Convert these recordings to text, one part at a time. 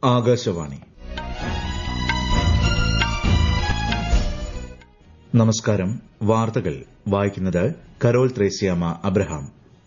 ആകാശവാണി നമസ്കാരം വാർത്തകൾ വായിക്കുന്നത് കരോൾ ത്രേസ്യാമ അബ്രഹാം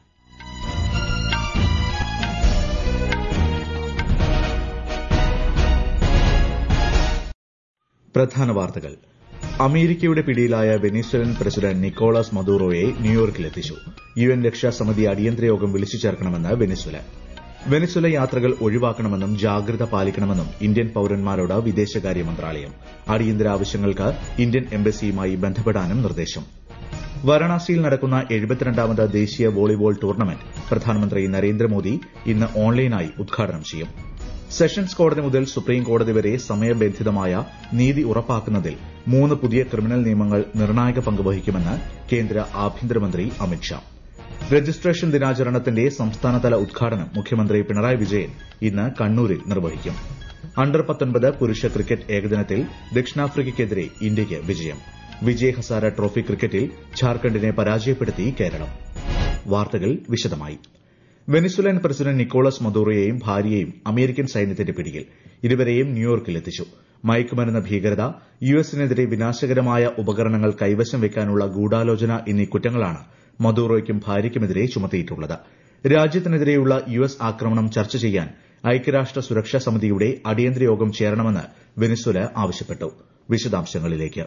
പ്രധാന വാർത്തകൾ അമേരിക്കയുടെ പിടിയിലായ വെനീസ്വലൻ പ്രസിഡന്റ് നിക്കോളാസ് മദൂറോയെ ന്യൂയോർക്കിലെത്തിച്ചു യു എൻ രക്ഷാസമിതി അടിയന്തര യോഗം വിളിച്ചു ചേർക്കണമെന്ന് വെനസ്വല വെനസ്വല യാത്രകൾ ഒഴിവാക്കണമെന്നും ജാഗ്രത പാലിക്കണമെന്നും ഇന്ത്യൻ പൌരന്മാരോട് വിദേശകാര്യ മന്ത്രാലയം അടിയന്തര ആവശ്യങ്ങൾക്ക് ഇന്ത്യൻ എംബസിയുമായി ബന്ധപ്പെടാനും നിർദ്ദേശം വാരണാസിയിൽ നടക്കുന്ന എഴുപത്തിരണ്ടാമത് ദേശീയ വോളിബോൾ ടൂർണമെന്റ് പ്രധാനമന്ത്രി നരേന്ദ്രമോദി ഇന്ന് ഓൺലൈനായി ഉദ്ഘാടനം ചെയ്യും സെഷൻസ് കോടതി മുതൽ സുപ്രീം കോടതി വരെ സമയബന്ധിതമായ നീതി ഉറപ്പാക്കുന്നതിൽ മൂന്ന് പുതിയ ക്രിമിനൽ നിയമങ്ങൾ നിർണായക പങ്ക് വഹിക്കുമെന്ന് കേന്ദ്ര ആഭ്യന്തരമന്ത്രി അമിത്ഷാ രജിസ്ട്രേഷൻ ദിനാചരണത്തിന്റെ സംസ്ഥാനതല ഉദ്ഘാടനം മുഖ്യമന്ത്രി പിണറായി വിജയൻ ഇന്ന് കണ്ണൂരിൽ നിർവഹിക്കും അണ്ടർ പത്തൊൻപത് പുരുഷ ക്രിക്കറ്റ് ഏകദിനത്തിൽ ദക്ഷിണാഫ്രിക്കയ്ക്കെതിരെ ഇന്ത്യയ്ക്ക് വിജയം വിജയ് ഹസാര ട്രോഫി ക്രിക്കറ്റിൽ ഝാർഖണ്ഡിനെ പരാജയപ്പെടുത്തി കേരളം വാർത്തകൾ വിശദമായി വെനിസുലൻ പ്രസിഡന്റ് നിക്കോളസ് മദൂറോയെയും ഭാര്യയെയും അമേരിക്കൻ സൈന്യത്തിന്റെ പിടിയിൽ ഇരുവരെയും ന്യൂയോർക്കിലെത്തിച്ചു മയക്കുമരുന്ന് ഭീകരത യുഎസിനെതിരെ വിനാശകരമായ ഉപകരണങ്ങൾ കൈവശം വയ്ക്കാനുള്ള ഗൂഢാലോചന എന്നീ കുറ്റങ്ങളാണ് മദൂറോയ്ക്കും ഭാര്യയ്ക്കുമെതിരെ ചുമത്തിയിട്ടുള്ളത് രാജ്യത്തിനെതിരെയുള്ള യുഎസ് ആക്രമണം ചർച്ച ചെയ്യാൻ ഐക്യരാഷ്ട്ര സുരക്ഷാ സമിതിയുടെ അടിയന്തര യോഗം ചേരണമെന്ന് വെനിസ്വല ആവശ്യപ്പെട്ടു വിശദാംശങ്ങളിലേക്ക്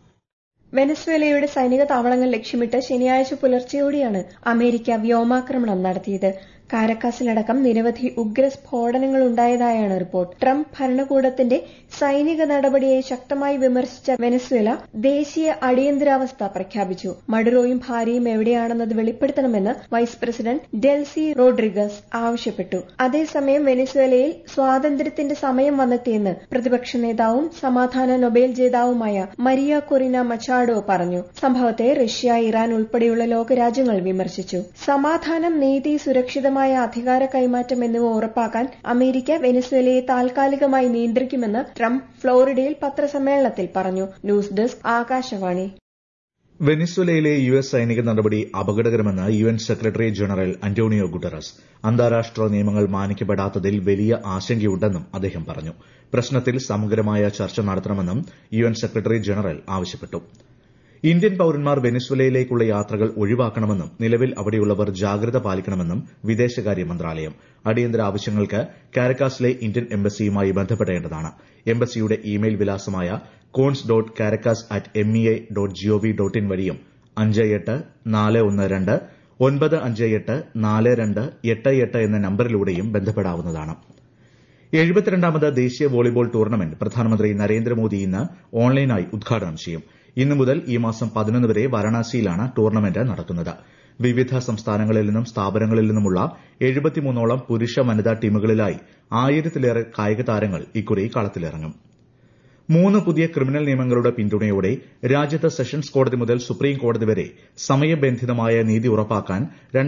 വെനസ്വേലയുടെ സൈനിക താവളങ്ങൾ ലക്ഷ്യമിട്ട് ശനിയാഴ്ച പുലർച്ചെയോടെയാണ് അമേരിക്ക വ്യോമാക്രമണം നടത്തിയത് കാരക്കാസിലടക്കം നിരവധി ഉഗ്ര സ്ഫോടനങ്ങൾ ഉണ്ടായതായാണ് റിപ്പോർട്ട് ട്രംപ് ഭരണകൂടത്തിന്റെ സൈനിക നടപടിയെ ശക്തമായി വിമർശിച്ച വെനസ്വേല ദേശീയ അടിയന്തരാവസ്ഥ പ്രഖ്യാപിച്ചു മഡുറോയും ഭാര്യയും എവിടെയാണെന്നത് വെളിപ്പെടുത്തണമെന്ന് വൈസ് പ്രസിഡന്റ് ഡെൽസി റോഡ്രിഗസ് ആവശ്യപ്പെട്ടു അതേസമയം വെനസ്വേലയിൽ സ്വാതന്ത്ര്യത്തിന്റെ സമയം വന്നെത്തിയെന്ന് പ്രതിപക്ഷ നേതാവും സമാധാന നൊബേൽ ജേതാവുമായ മരിയ കൊറിന മച്ചാഡോ പറഞ്ഞു സംഭവത്തെ റഷ്യ ഇറാൻ ഉൾപ്പെടെയുള്ള ലോകരാജ്യങ്ങൾ വിമർശിച്ചു സമാധാനം നീതി സുരക്ഷിതമായ സുരക്ഷിതമായ അധികാര കൈമാറ്റം എന്നിവ ഉറപ്പാക്കാൻ അമേരിക്ക വെനസ്വേലയെ താൽക്കാലികമായി നിയന്ത്രിക്കുമെന്ന് ട്രംപ് ഫ്ലോറിഡയിൽ പത്രസമ്മേളനത്തിൽ പറഞ്ഞു ന്യൂസ് ഡെസ്ക് ആകാശവാണി വെനിസ്വലയിലെ യു എസ് സൈനിക നടപടി അപകടകരമെന്ന് U N secretary general Antonio Guterres അന്താരാഷ്ട്ര നിയമങ്ങൾ മാനിക്കപ്പെടാത്തതിൽ വലിയ ആശങ്കയുണ്ടെന്നും അദ്ദേഹം പറഞ്ഞു പ്രശ്നത്തിൽ സമഗ്രമായ ചർച്ച നടത്തണമെന്നും യു എൻ സെക്രട്ടറി ജനറൽ ആവശ്യപ്പെട്ടു ഇന്ത്യൻ പൌരന്മാർ വെനിസ്വലയിലേക്കുള്ള യാത്രകൾ ഒഴിവാക്കണമെന്നും നിലവിൽ അവിടെയുള്ളവർ ജാഗ്രത പാലിക്കണമെന്നും വിദേശകാര്യ മന്ത്രാലയം അടിയന്തര ആവശ്യങ്ങൾക്ക് കാരക്കാസിലെ ഇന്ത്യൻ എംബസിയുമായി ബന്ധപ്പെടേണ്ടതാണ് എംബസിയുടെ ഇമെയിൽ വിലാസമായ cons dot Caracas at M E A dot gov dot in വഴിയും അഞ്ച് എട്ട് നാല് ഒന്ന് രണ്ട് ഒൻപത് അഞ്ച് എട്ട് നാല് രണ്ട് എട്ട് എട്ട് എന്ന നമ്പറിലൂടെയും ബന്ധപ്പെടാവുന്നതാണ് എഴുപത്തിരണ്ടാമത് ദേശീയ വോളിബോൾ ടൂർണമെന്റ് പ്രധാനമന്ത്രി നരേന്ദ്രമോദി ഇന്ന് ഓൺലൈനായി ഉദ്ഘാടനം ചെയ്യും ഇന്നു മുതൽ ഈ മാസം പതിനൊന്ന് വരെ വാരണാസിയിലാണ് ടൂർണമെന്റ് നടക്കുന്നത് വിവിധ സംസ്ഥാനങ്ങളിൽ നിന്നും സ്ഥാപനങ്ങളിൽ നിന്നുമുള്ള എഴുപത്തിമൂന്നോളം പുരുഷ വനിതാ ടീമുകളിലായി ആയിരത്തിലേറെ കായിക താരങ്ങൾ ഇക്കുറി കളത്തിലിറങ്ങും മൂന്ന് പുതിയ ക്രിമിനൽ നിയമങ്ങളുടെ പിന്തുണയോടെ രാജ്യത്ത് സെഷൻസ് കോടതി മുതൽ സുപ്രീം കോടതി വരെ സമയബന്ധിതമായ നീതി ഉറപ്പാക്കാൻ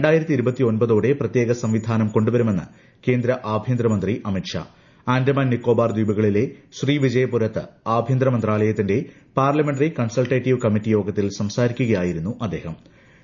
ോടെ പ്രത്യേക സംവിധാനം കൊണ്ടുവരുമെന്ന് കേന്ദ്ര ആഭ്യന്തരമന്ത്രി അമിത്ഷാ ആൻഡമാൻ നിക്കോബാർ ദ്വീപുകളിലെ ശ്രീവിജയപുരത്ത് ആഭ്യന്തര മന്ത്രാലയത്തിന്റെ പാർലമെന്ററി കൺസൾട്ടേറ്റീവ് കമ്മിറ്റി യോഗത്തിൽ സംസാരിക്കുകയായിരുന്നു അദ്ദേഹം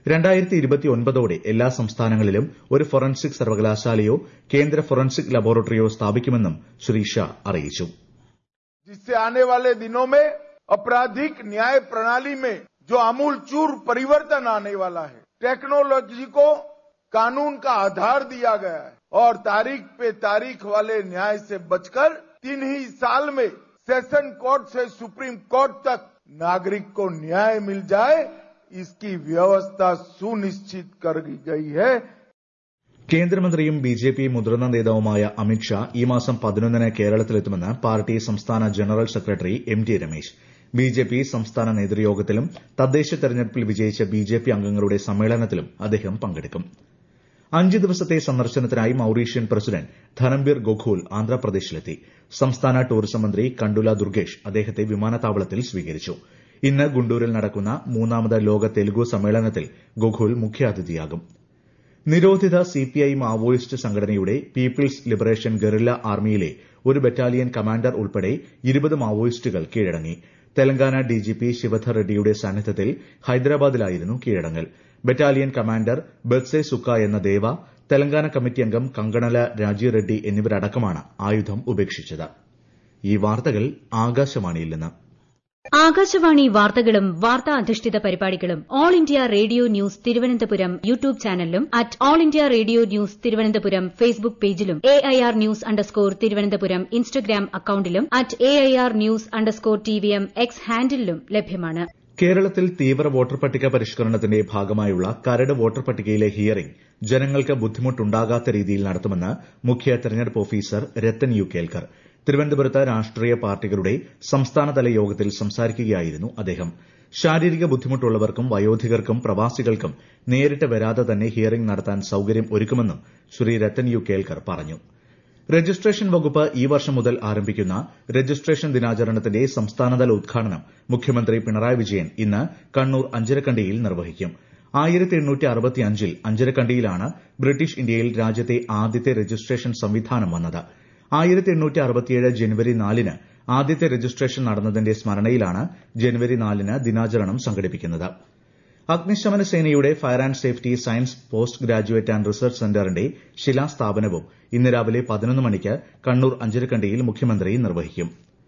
ോടെ എല്ലാ സംസ്ഥാനങ്ങളിലും ഒരു ഫൊറൻസിക് സർവകലാശാലയോ കേന്ദ്ര ഫൊറൻസിക് ലബോറട്ടറിയോ സ്ഥാപിക്കുമെന്നും ശ്രീ ഷാ അറിയിച്ചു जिससे आने वाले दिनों में आपराधिक न्याय प्रणाली में जो आमूल चूर परिवर्तन आने वाला है टेक्नोलॉजी को कानून का आधार दिया गया है और तारीख पे तारीख वाले न्याय से बचकर तीन ही साल में सेशन कोर्ट से सुप्रीम कोर्ट तक नागरिक को न्याय मिल जाए इसकी व्यवस्था सुनिश्चित कर गई है കേന്ദ്രമന്ത്രിയും ബി ജെ പി മുതിർന്ന നേതാവുമായ അമിത്ഷാ ഈ മാസം പതിനൊന്നിന് കേരളത്തിലെത്തുമെന്ന് പാർട്ടി സംസ്ഥാന general secretary M T Ramesh B J P സംസ്ഥാന നേതൃയോഗത്തിലും തദ്ദേശ തെരഞ്ഞെടുപ്പിൽ വിജയിച്ച ബി ജെ പി അംഗങ്ങളുടെ സമ്മേളനത്തിലും അദ്ദേഹം പങ്കെടുക്കും അഞ്ച് ദിവസത്തെ സന്ദർശനത്തിനായി മൌറീഷ്യൻ പ്രസിഡന്റ് ധനംബീർ ഗൊഖൂൽ ആന്ധ്രാപ്രദേശിലെത്തി സംസ്ഥാന ടൂറിസം മന്ത്രി കണ്ടുല ദുർഗേഷ് അദ്ദേഹത്തെ വിമാനത്താവളത്തിൽ സ്വീകരിച്ചു ഇന്ന് ഗുണ്ടൂരിൽ നടക്കുന്ന മൂന്നാമത് ലോക തെലുഗു സമ്മേളനത്തിൽ ഗൊഖൂൽ മുഖ്യാതിഥിയാകും നിരോധിത സിപിഐ മാവോയിസ്റ്റ് സംഘടനയുടെ പീപ്പിൾസ് ലിബറേഷൻ ഗറില്ല ആർമിയിലെ ഒരു ബറ്റാലിയൻ കമാൻഡർ ഉൾപ്പെടെ ഇരുപത് മാവോയിസ്റ്റുകൾ കീഴടങ്ങി തെലങ്കാന ഡിജിപി ശിവധർ റെഡ്ഡിയുടെ സാന്നിധ്യത്തിൽ ഹൈദരാബാദിലായിരുന്നു കീഴടങ്ങൽ ബറ്റാലിയൻ കമാൻഡർ ബത്സെ സുക്ക എന്ന ദേവ തെലങ്കാന കമ്മിറ്റി അംഗം കങ്കണല രാജീവ് റെഡ്ഡി എന്നിവരടക്കമാണ് ആയുധം ഉപേക്ഷിച്ചത് ഈ വാർത്തകൾ ആകാശവാണിയിൽ നിന്ന് ആകാശവാണി വാർത്തകളും വാർത്താ അധിഷ്ഠിത പരിപാടികളും all India radio news Thiruvananthapuram YouTube ചാനലിലും at all India radio news Thiruvananthapuram Facebook പേജിലും A I R news underscore Thiruvananthapuram Instagram അക്കൌണ്ടിലും at A I R news underscore T V M X ഹാൻഡിലും ലഭ്യമാണ് കേരളത്തിൽ തീവ്ര വോട്ടർ പട്ടിക പരിഷ്കരണത്തിന്റെ ഭാഗമായുള്ള കരട് വോട്ടർ പട്ടികയിലെ ഹിയറിംഗ് ജനങ്ങൾക്ക് ബുദ്ധിമുട്ടുണ്ടാകാത്ത രീതിയിൽ നടത്തുമെന്ന് മുഖ്യ തെരഞ്ഞെടുപ്പ് ഓഫീസർ രത്തൻ യു കേൽക്കർ തിരുവനന്തപുരത്ത് രാഷ്ട്രീയ പാർട്ടികളുടെ സംസ്ഥാനതല യോഗത്തിൽ സംസാരിക്കുകയായിരുന്നു അദ്ദേഹം ശാരീരിക ബുദ്ധിമുട്ടുള്ളവർക്കും വയോധികർക്കും പ്രവാസികൾക്കും നേരിട്ട് വരാതെ തന്നെ ഹിയറിംഗ് നടത്താൻ സൌകര്യം ഒരുക്കുമെന്നും ശ്രീ രത്തൻ യു കേൽക്കർ പറഞ്ഞു രജിസ്ട്രേഷൻ വകുപ്പ് ഈ വർഷം മുതൽ ആരംഭിക്കുന്ന രജിസ്ട്രേഷൻ ദിനാചരണത്തിന്റെ സംസ്ഥാനതല ഉദ്ഘാടനം മുഖ്യമന്ത്രി പിണറായി വിജയൻ ഇന്ന് കണ്ണൂർ അഞ്ചരക്കണ്ടിയിൽ നിർവഹിക്കും ആയിരത്തി എണ്ണൂറ്റി അറുപത്തിയഞ്ചിൽ അഞ്ചരക്കണ്ടിയിലാണ് ബ്രിട്ടീഷ് ഇന്ത്യയിൽ രാജ്യത്തെ ആദ്യത്തെ രജിസ്ട്രേഷൻ സംവിധാനം വന്നത് ആയിരത്തി എണ്ണൂറ്റി അറുപത്തിയേഴ് ജനുവരി നാലിന് ആദ്യത്തെ രജിസ്ട്രേഷൻ നടന്നതിന്റെ സ്മരണയിലാണ് ജനുവരി നാലിന് ദിനാചരണം സംഘടിപ്പിക്കുന്നത് അഗ്നിശമന സേനയുടെ fire and safety science post graduate and research സെന്ററിന്റെ ശിലാസ്ഥാപനവും ഇന്ന് രാവിലെ പതിനൊന്ന് മണിക്ക് കണ്ണൂർ അഞ്ചരക്കണ്ടിയിൽ മുഖ്യമന്ത്രി നിർവഹിക്കും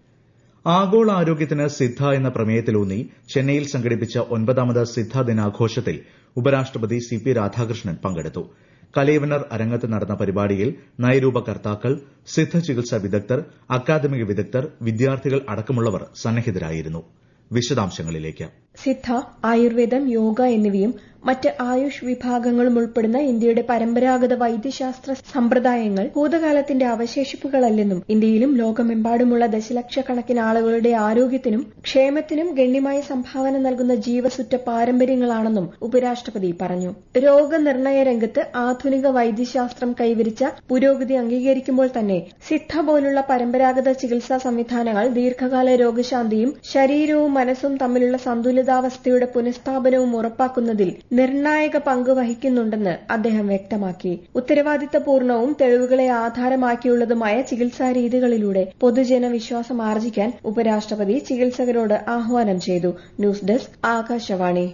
ആഗോള ആരോഗ്യത്തിന് സിദ്ധ എന്ന പ്രമേയത്തിലൂന്നി ചെന്നൈയിൽ സംഘടിപ്പിച്ച ഒൻപതാമത് സിദ്ധ ദിനാഘോഷത്തിൽ ഉപരാഷ്ട്രപതി സി പി രാധാകൃഷ്ണൻ പങ്കെടുത്തു കലൈവനർ അരങ്ങത്ത് നടന്ന പരിപാടിയിൽ നയരൂപകർത്താക്കൾ സിദ്ധ ചികിത്സാ വിദഗ്ധർ അക്കാദമിക വിദഗ്ധർ വിദ്യാർത്ഥികൾ അടക്കമുള്ളവർ സന്നിഹിതരായിരുന്നു വിശദാംശങ്ങളിലേക്ക് സിദ്ധ ആയുർവേദം യോഗ എന്നിവയും മറ്റ് ആയുഷ് വിഭാഗങ്ങളും ഉൾപ്പെടുന്ന ഇന്ത്യയുടെ പരമ്പരാഗത വൈദ്യശാസ്ത്ര സമ്പ്രദായങ്ങൾ ഭൂതകാലത്തിന്റെ അവശേഷിപ്പുകളല്ലെന്നും ഇന്ത്യയിലും ലോകമെമ്പാടുമുള്ള ദശലക്ഷക്കണക്കിന് ആളുകളുടെ ആരോഗ്യത്തിനും ക്ഷേമത്തിനും ഗണ്യമായ സംഭാവന നൽകുന്ന ജീവസുറ്റ പാരമ്പര്യങ്ങളാണെന്നും ഉപരാഷ്ട്രപതി പറഞ്ഞു രോഗനിർണയ രംഗത്ത് ആധുനിക വൈദ്യശാസ്ത്രം കൈവരിച്ച പുരോഗതി അംഗീകരിക്കുമ്പോൾ തന്നെ സിദ്ധ പോലുള്ള പരമ്പരാഗത ചികിത്സാ സംവിധാനങ്ങൾ ദീർഘകാല രോഗശാന്തിയും ശരീരവും മനസ്സും തമ്മിലുള്ള സന്തുലിതാവസ്ഥയുടെ പുനഃസ്ഥാപനവും ഉറപ്പാക്കുന്നതിൽ നിർണായക പങ്ക് വഹിക്കുന്നുണ്ടെന്ന് അദ്ദേഹം വ്യക്തമാക്കി ഉത്തരവാദിത്തപൂർണവും തെളിവുകളെ ആധാരമാക്കിയുള്ളതുമായ ചികിത്സാ രീതികളിലൂടെ പൊതുജന വിശ്വാസം ആർജിക്കാൻ ഉപരാഷ്ട്രപതി ചികിത്സകരോട് ആഹ്വാനം ചെയ്തു ന്യൂസ് ഡെസ്ക് ആകാശവാണി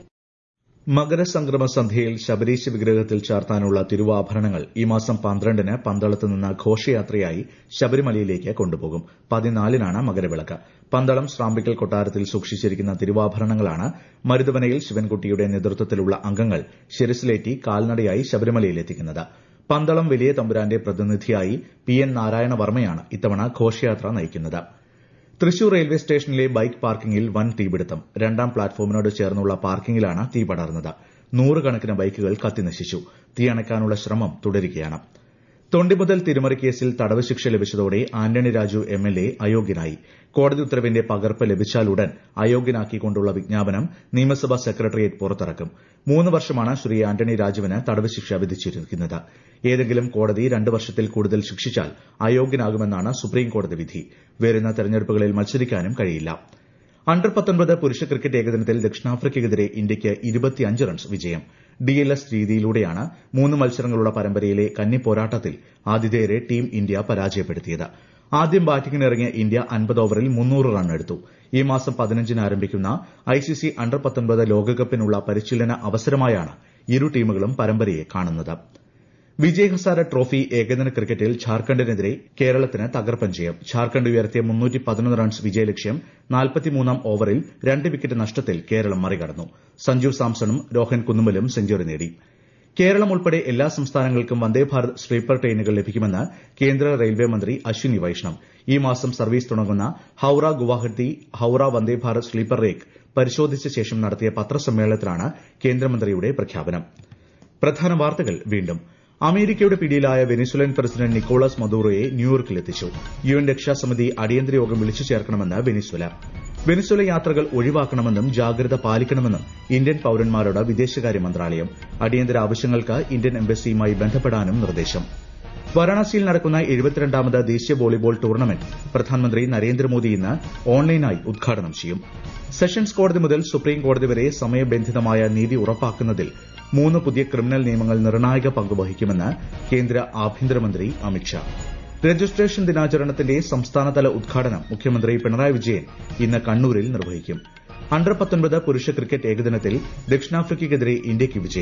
മകരസംക്രമ സന്ധ്യയിൽ ശബരീശ വിഗ്രഹത്തിൽ ചാർത്താനുള്ള തിരുവാഭരണങ്ങൾ ഈ മാസം പന്ത്രണ്ടിന് പന്തളത്ത് നിന്ന് ഘോഷയാത്രയായി ശബരിമലയിലേക്ക് കൊണ്ടുപോകും പതിനാലിനാണ് മകരവിളക്ക് പന്തളം ശ്രാമ്പിക്കൽ കൊട്ടാരത്തിൽ സൂക്ഷിച്ചിരിക്കുന്ന തിരുവാഭരണങ്ങളാണ് മരുതവനയിൽ ശിവൻകുട്ടിയുടെ നേതൃത്വത്തിലുള്ള അംഗങ്ങൾ ശിരസിലേറ്റി കാൽനടയായി ശബരിമലയിലെത്തിക്കുന്നത് പന്തളം വലിയ തമ്പുരാന്റെ പ്രതിനിധിയായി പി എൻ നാരായണവർമ്മയാണ് ഇത്തവണ ഘോഷയാത്ര നയിക്കുന്നത് തൃശൂർ റെയിൽവേ സ്റ്റേഷനിലെ ബൈക്ക് പാർക്കിംഗിൽ വൻ തീപിടുത്തം രണ്ടാം പ്ലാറ്റ്ഫോമിനോട് ചേർന്നുള്ള പാർക്കിംഗിലാണ് തീ പടർന്നത് നൂറുകണക്കിന് ബൈക്കുകൾ കത്തിനശിച്ചു തീയണയ്ക്കാനുള്ള ശ്രമം തുടരുകയാണ് തൊണ്ടിമുതൽ തിരിമറി കേസിൽ തടവ് ശിക്ഷ ലഭിച്ചതോടെ ആന്റണി രാജു എംഎൽഎ അയോഗ്യനായി കോടതി ഉത്തരവിന്റെ പകർപ്പ് ലഭിച്ചാലുടൻ അയോഗ്യനാക്കിക്കൊണ്ടുള്ള വിജ്ഞാപനം നിയമസഭാ സെക്രട്ടേറിയറ്റ് പുറത്തിറക്കും മൂന്ന് വർഷമാണ് ശ്രീ ആന്റണി രാജുവിന് തടവ് ശിക്ഷ വിധിച്ചിരിക്കുന്നത് ഏതെങ്കിലും കോടതി രണ്ട് വർഷത്തിൽ കൂടുതൽ ശിക്ഷിച്ചാൽ അയോഗ്യനാകുമെന്നാണ് സുപ്രീംകോടതി വിധി വരുന്ന തെരഞ്ഞെടുപ്പുകളിൽ മത്സരിക്കാനും കഴിയില്ല അണ്ടർ പത്തൊൻപത് പുരുഷ ക്രിക്കറ്റ് ഏകദിനത്തിൽ ദക്ഷിണാഫ്രിക്കയ്ക്കെതിരെ ഇന്ത്യയ്ക്ക് ഇരുപത്തിയഞ്ച് റൺസ് വിജയം ഡിഎൽഎസ് രീതിയിലൂടെയാണ് മൂന്ന് മത്സരങ്ങളുള്ള പരമ്പരയിലെ കന്നി പോരാട്ടത്തിൽ ആതിഥേയരെ ടീം ഇന്ത്യ പരാജയപ്പെടുത്തിയത് ആദ്യം ബാറ്റിംഗിനിറങ്ങിയ ഇന്ത്യ അൻപത് ഓവറിൽ മുന്നൂറ് റൺ എടുത്തു ഈ മാസം പതിനഞ്ചിന് ആരംഭിക്കുന്ന ഐസിസി അണ്ടർ പത്തൊൻപത് ലോകകപ്പിനുള്ള പരിശീലന അവസരമായാണ് ഇരു ടീമുകളും പരമ്പരയെ കാണുന്നത് വിജയ് ഹസാര ട്രോഫി ഏകദിന ക്രിക്കറ്റിൽ ഝാർഖണ്ഡിനെതിരെ കേരളത്തിന് തകർപ്പൻ ജയം ഝാർഖണ്ഡ് ഉയർത്തിയ റൺസ് വിജയലക്ഷ്യം നാൽപ്പത്തിമൂന്നാം ഓവറിൽ രണ്ട് വിക്കറ്റ് നഷ്ടത്തിൽ കേരളം മറികടന്നു സഞ്ജു സാംസണും രോഹൻ കുന്നുമലും സെഞ്ചുറി നേടി കേരളം ഉൾപ്പെടെ എല്ലാ സംസ്ഥാനങ്ങൾക്കും വന്ദേഭാരത് സ്ലീപ്പർ ട്രെയിനുകൾ ലഭിക്കുമെന്ന് കേന്ദ്ര റെയിൽവേ മന്ത്രി അശ്വിനി വൈഷ്ണവ് ഈ മാസം സർവീസ് തുടങ്ങുന്ന ഹൌറ ഗുവാഹത്തി ഹൌറ വന്ദേഭാരത് സ്ലീപ്പർ റേക്ക് പരിശോധിച്ച ശേഷം നടത്തിയ പത്രസമ്മേളനത്തിലാണ് കേന്ദ്രമന്ത്രിയുടെ പ്രഖ്യാപനം പ്രധാന വാർത്തകൾ വീണ്ടും അമേരിക്കയുടെ പിടിയിലായ വെനിസുലൻ പ്രസിഡന്റ് നിക്കോളസ് മദൂറോയെ ന്യൂയോർക്കിലെത്തിച്ചു യുഎൻ രക്ഷാസമിതി അടിയന്തര യോഗം വിളിച്ചു ചേർക്കണമെന്ന് വെനിസുല വെനിസുല യാത്രകൾ ഒഴിവാക്കണമെന്നും ജാഗ്രത പാലിക്കണമെന്നും ഇന്ത്യൻ പൌരന്മാരോട് വിദേശകാര്യ മന്ത്രാലയം അടിയന്തര ആവശ്യങ്ങൾക്ക് ഇന്ത്യൻ എംബസിയുമായി ബന്ധപ്പെടാനും നിർദ്ദേശം വാരാണസിയിൽ നടക്കുന്ന എഴുപത്തിരണ്ടാമത് ദേശീയ വോളിബോൾ ടൂർണമെന്റ് പ്രധാനമന്ത്രി നരേന്ദ്രമോദി ഇന്ന് ഓൺലൈനായി ഉദ്ഘാടനം ചെയ്യും സെഷൻസ് കോടതി മുതൽ സുപ്രീം കോടതി വരെ സമയബന്ധിതമായ നീതി ഉറപ്പാക്കുന്നതിൽ മൂന്ന് പുതിയ ക്രിമിനൽ നിയമങ്ങൾ നിർണായക പങ്ക് വഹിക്കുമെന്ന് കേന്ദ്ര ആഭ്യന്തരമന്ത്രി അമിത്ഷാ രജിസ്ട്രേഷൻ ദിനാചരണത്തിന്റെ സംസ്ഥാനതല ഉദ്ഘാടനം മുഖ്യമന്ത്രി പിണറായി വിജയൻ ഇന്ന് കണ്ണൂരിൽ നിർവഹിക്കും അണ്ടർ പത്തൊൻപത് പുരുഷ ക്രിക്കറ്റ് ഏകദിനത്തിൽ ദക്ഷിണാഫ്രിക്കയ്ക്കെതിരെ ഇന്ത്യയ്ക്ക് വിജയം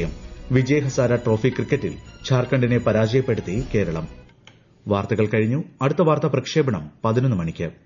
വിജയ് ഹസാര ട്രോഫി ക്രിക്കറ്റിൽ ഝാർഖണ്ഡിനെ പരാജയപ്പെടുത്തി കേരളം വാർത്തകൾ കഴിഞ്ഞു അടുത്ത വാർത്താ പ്രക്ഷേപണം പതിനൊന്ന് മണിക്ക്